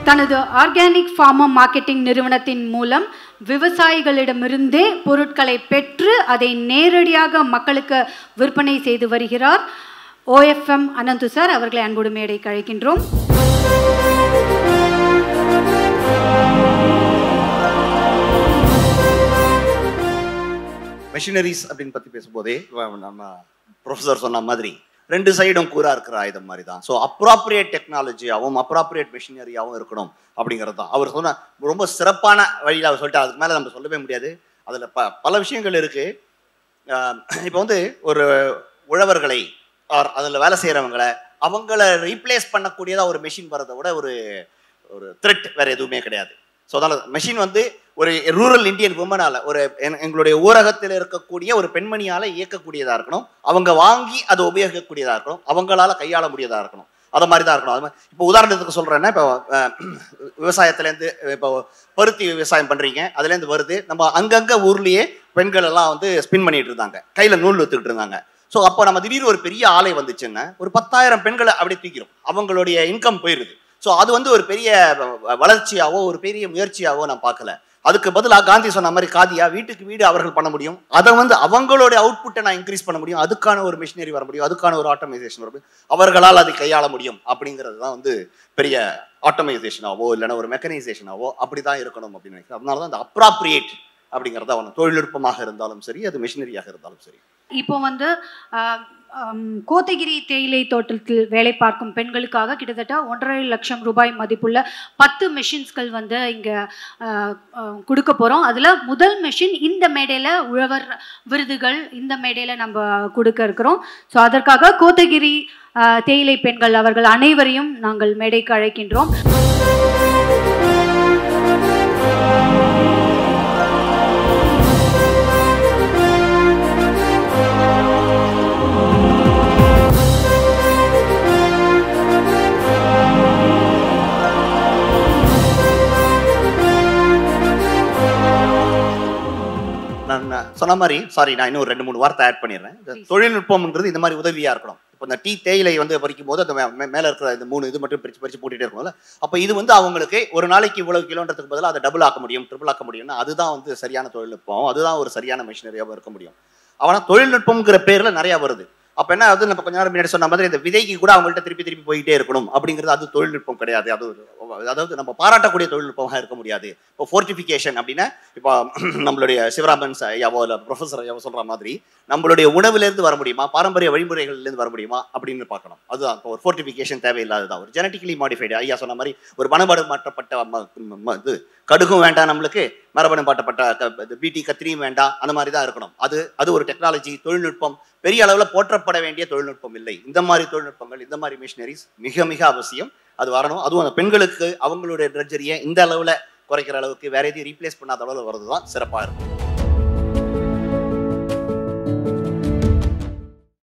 தனது organic farmer marketing நிறுவனத்தின் மூலம் விவசாயிகளிடமிருந்தே பொருட்களை பெற்று அதை நேரடியாக மக்களுக்கு விற்பனை செய்து வருகிறார் ஓஎஃப்எம் அனந்து சார் அவர்களை அன்போடு மேடைக்கு அழைக்கின்றோம் மெஷினரிஸ் அப்படின்னு பற்றி பேசும்போதே வ- நம்ம ப்ரொஃபஸர் சொன்ன மாதிரி ரெண்டு சைடும் கூரா இருக்கிற ஆயுதம் மாதிரி தான் ஸோ அப்ராப்ரியேட் டெக்னாலஜியாகவும் அப்ராப்ரியேட் மெஷினரியாகவும் இருக்கணும் அப்படிங்கிறது தான் அவர் சொன்ன ரொம்ப சிறப்பான வழியில் அவர் சொல்லிட்டு அதுக்கு மேலே நம்ம சொல்லவே முடியாது அதில் ப பல விஷயங்கள் இருக்குது இப்போ வந்து ஒரு உழவர்களை ஆர் அதில் வேலை செய்கிறவங்கள அவங்கள ரீப்ளேஸ் பண்ணக்கூடியதாக ஒரு மெஷின் வரதை விட ஒரு ஒரு த்ரெட் வேறு எதுவுமே கிடையாது ஸோ அதனால் மெஷின் வந்து ஒரு ரூரல் இந்தியன் உமனால் ஒரு என்- எங்களுடைய ஊரகத்தில் இருக்கக்கூடிய ஒரு பெண்மணியால் இயக்கக்கூடியதாக இருக்கணும் அவங்க வாங்கி அதை உபயோகிக்கக்கூடியதாக இருக்கணும் அவங்களால கையாள முடியதாக இருக்கணும் அதை மாதிரி தான் இருக்கணும் அது மாதிரி இப்போ உதாரணத்துக்கு சொல்கிறேன்னா இப்போ அஹ், விவசாயத்துலேருந்து இப்போ பருத்தி விவசாயம் பண்ணுறீங்க அதுலேருந்து வருது நம்ம அங்கங்கே ஊர்லேயே பெண்கள் எல்லாம் வந்து ஸ்பின் பண்ணிட்டு இருந்தாங்க கையில் நூல் வித்துக்கிட்டு இருந்தாங்க ஸோ அப்போ நம்ம திடீர்னு ஒரு பெரிய ஆலை வந்துச்சுன்னா ஒரு பத்தாயிரம் பெண்களை அப்படியே தூக்கிறோம் அவங்களுடைய இன்கம் போயிடுது ஸோ அது வந்து ஒரு பெரிய வ- வளர்ச்சியாவோ ஒரு பெரிய முயற்சியாவோ நான் பார்க்கல அதுக்கு பதிலாக காந்தி சொன்ன மாதிரி காதியா வீட்டுக்கு வீடு அவர்கள் பண்ண முடியும் அதை வந்து அவங்களுடைய அவுட்புட்டை நான் இன்க்ரீஸ் பண்ண முடியும் அதுக்கான ஒரு மிஷினரி வர முடியும் அதுக்கான ஒரு ஆட்டோமைசேஷன் வர முடியும் அவர்களால் அதை கையாள முடியும் அப்படிங்கிறது தான் வந்து பெரிய ஆட்டோமைசேஷனாவோ இல்லைன்னா ஒரு மெக்கனைசேஷனாவோ அப்படி தான் இருக்கணும் அப்படின்னு நினைக்கிறேன் அதனால தான் அந்த அப்ராப்ரியேட் அப்படிங்கிறத அவன் தொழில்நுட்பமாக இருந்தாலும் சரி அது மிஷினரியாக இருந்தாலும் சரி இப்போ வந்து ஆஹ், ஆம், கோத்தகிரி தேயிலை தோட்டத்தில் வேலை பார்க்கும் பெண்களுக்காக கிட்டத்தட்ட ஒன்றரை லட்சம் ரூபாய் மதிப்புள்ள பத்து மெஷின்ஸ்கள் வந்து இங்கே கொடுக்க போகிறோம் அதில் முதல் மெஷின் இந்த மேடையில் உழவர் விருதுகள் இந்த மேடையில் நம்ம கொடுக்க இருக்கிறோம் ஸோ அதற்காக கோத்தகிரி ஆஹ், தேயிலை பெண்கள் அவர்கள் அனைவரையும் நாங்கள் மேடைக்கு அழைக்கின்றோம் நான் நான் சொன்ன மாதிரி சாரி நான் இன்னும் ஒரு ரெண்டு மூணு வார்த்தை ஆட் பண்ணிடுறேன் இந்த Please. தொழில்நுட்பம்ன்றது இந்த மாதிரி உதவியா இருக்கணும் இப்போ இந்த டீ தேயிலை வந்து பறிக்கும் போது அந்த மே- மே- மேல இருக்கிற இந்த மூணு இது மட்டும் பிரிச்சு பிரிச்சு போட்டுட்டே இருக்கணும்ல அப்போ இது வந்து அவங்களுக்கு ஒரு நாளைக்கு இவ்வளவு கிலோன்றதுக்கு பதிலாக அதை டபுள் ஆக்க முடியும் ட்ரிபிள் ஆக்க முடியும்னா அதுதான் வந்து சரியான தொழில்நுட்பம் அதுதான் ஒரு சரியான மிஷினரியாகவும் இருக்க முடியும் அவனா தொழில்நுட்பம்ங்கிற பேர்ல நிறைய வருது அப்ப என்ன ஆகுது நம்ம கொஞ்ச நேரம் முன்னாடி சொன்ன மாதிரி இந்த விதைக்கு கூட அவங்கள்ட்ட திருப்பி திருப்பி போயிட்டே இருக்கணும் அப்படிங்கிறது அது தொழில்நுட்பம் கிடையாது அது ஒரு அதாவது நம்ம பாராட்டக்கூடிய தொழில்நுட்பமாக இருக்க முடியாது இப்போ ஃபோர்டிஃபிகேஷன் அப்படின்னா இப்போ நம்மளுடைய சிவராமன் ச- ஐயாவோ இல்லை ப்ரொஃபஸர் ஐயாவோ சொல்ற மாதிரி நம்மளுடைய உணவுலேருந்து வர முடியுமா பாரம்பரிய வழிமுறைகள்லேருந்து வர முடியுமா அப்படின்னு பார்க்கணும் அதுதான் இப்போ ஒரு ஃபோர்டிஃபிகேஷன் தேவையில்லாததான் ஒரு ஜெனட்டிக்கலி மாடிஃபைடு ஐயா சொன்ன மாதிரி ஒரு மனபாடு மாற்றப்பட்ட ம- ம- இது கடுகும் வேண்டாம் நம்மளுக்கு மரபணு மாற்றப்பட்ட க- இது பீட்டி கத்திரியும் வேண்டாம் அந்த மாதிரி தான் இருக்கணும் அது அது ஒரு டெக்னாலஜி தொழில்நுட்பம் பெரிய அளவில் போற்றப்பட வேண்டிய தொழில்நுட்பம் இல்லை இந்த மாதிரி தொழில்நுட்பங்கள் இந்த மாதிரி மிஷினரிஸ் மிக மிக அவசியம் அது வரணும் அதுவும் அந்த பெண்களுக்கு அவங்களுடைய ட்ரெஜரியை இந்த அளவில் குறைக்கிற அளவுக்கு வேற எதையும் ரீப்ளேஸ் பண்ணாத அளவில் வரது தான் சிறப்பாக இருக்கும்